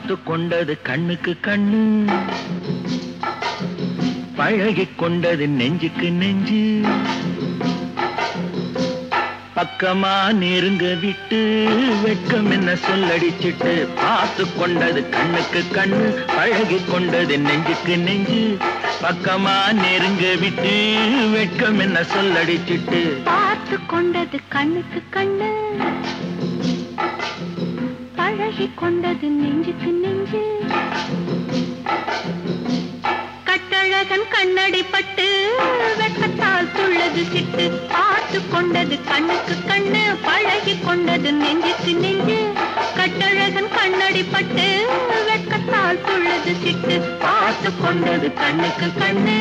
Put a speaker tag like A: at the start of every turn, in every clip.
A: பார்த்து கொண்டது கண்ணுக்கு கண்ணு பழகிக் கொண்டது நெஞ்சுக்கு நெஞ்சு பக்கமா நெருங்க விட்டு வெட்கம் என்ன சொல்லடிச்சிட்டு பார்த்து கொண்டது கண்ணுக்கு கண்ணு பழகி கொண்டது நெஞ்சுக்கு நெஞ்சு பக்கமா நெருங்க விட்டு வெட்கம் என்ன சொல்லடிச்சிட்டு
B: பார்த்து கொண்டது கண்ணுக்கு கண்ணு பழகி கொண்டது நெஞ்சுக்கு நெஞ்சு கட்டழகன் கண்ணடி பட்டு வெட்கத்தால் துள்ளது சிட்டு பார்த்து கொண்டது கண்ணுக்கு கண்ணு பழகி கொண்டது நெஞ்சுக்கு நெஞ்சு கட்டழகன் கண்ணடி பட்டு வெட்கத்தால் துள்ளது சிட்டு பார்த்து கொண்டது கண்ணுக்கு கண்ணு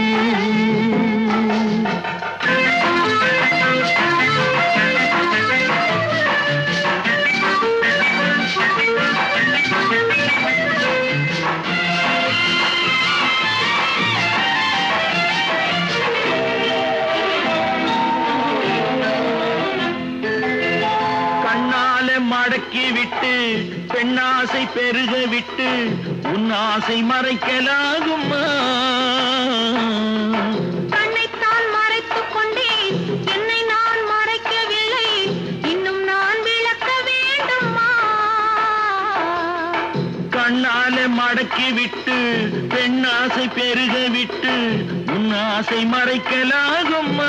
A: கண்ணால மடக்கி விட்டு பெண்ணாசை பெருக விட்டு உன் ஆசை மறைக்கலாகுமா
B: கண்ணைத்தான் மறைத்துக் கொண்டேன் என்னை நான் மறைக்கவில்லை இன்னும் நான் விளக்க வேண்டுமா
A: கண்ணால மடக்கி விட்டு பெண்ணாசை பெருக விட்டு உன் ஆசை மறைக்கலாகுமா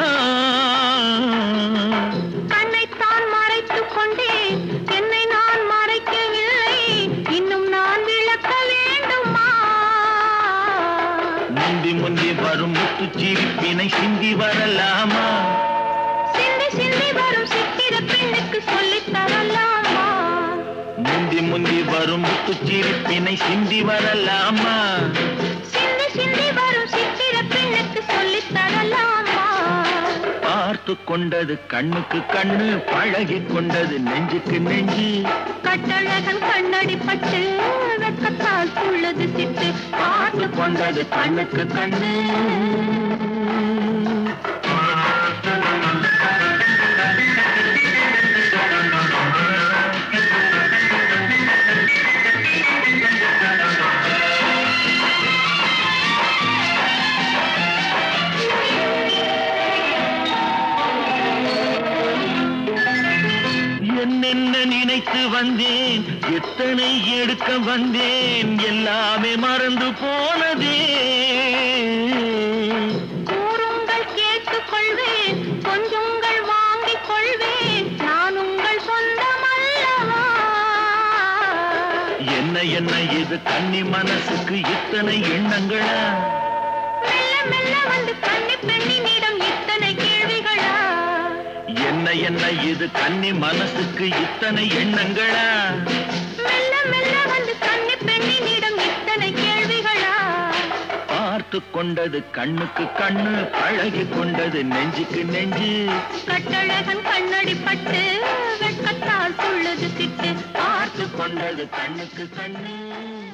B: கண்ணைத்தான் மறைத்துக் கொண்டேன் என்னை நான் மறைக்கவில்லை இன்னும் நான் விளக்க வேண்டுமா
A: முந்தி முந்தி வரும் முத்துச்சிரிப்பினை சிந்தி வரலாமா
B: சிந்தி சிந்தி வரும் சித்திர பெண்ணுக்கு சொல்லித் தரலாமா
A: முந்தி முந்தி வரும் முத்துச்சிரிப்பினை சிந்தி வரலாமா
B: சிந்தி சிந்தி வரும் சித்திர பெண்ணுக்கு சொல்லித் தரலாமா
A: பார்த்து கொண்டது கண்ணுக்கு கண்ணு பழகி கொண்டது நெஞ்சுக்கு நெஞ்சு
B: கட்டழகன் கண்ணடி பட்டு வெட்கத்தால் துள்ளது சிட்டு பார்த்து கொண்டது கண்ணுக்கு கண்ணு
A: என்னென்ன நினைத்து வந்தேன் எத்தனை எடுக்க வந்தேன் எல்லாமே மறந்து போனதே
B: கூறுங்கள் கேட்டுக் கொள்வேன் கொஞ்சுங்கள் வாங்கிக் கொள்வேன் நான் உங்கள் சொந்தம் அல்லவா
A: என்ன என்ன இது கன்னி மனசுக்கு இத்தனை எண்ணங்களா
B: மெல்ல மெல்ல வந்து கண்ணி பெண்ணினிடம் இத்தனை கேள்விகளா
A: என்ன என்ன இது கன்னி மனசுக்கு இத்தனை எண்ணங்களா
B: மெல்ல மெல்ல வந்து கண்ணி பெண்ணினிடம் இத்தனை கேள்விகளா
A: பார்த்து கொண்டது கண்ணுக்கு கண்ணு பழகி கொண்டது நெஞ்சுக்கு நெஞ்சு
B: கட்டழகன் கண்ணடி பட்டு வெட்கத்தால் துள்ளது சிட்டு
A: பார்த்து கொண்டது கண்ணுக்கு கண்ணு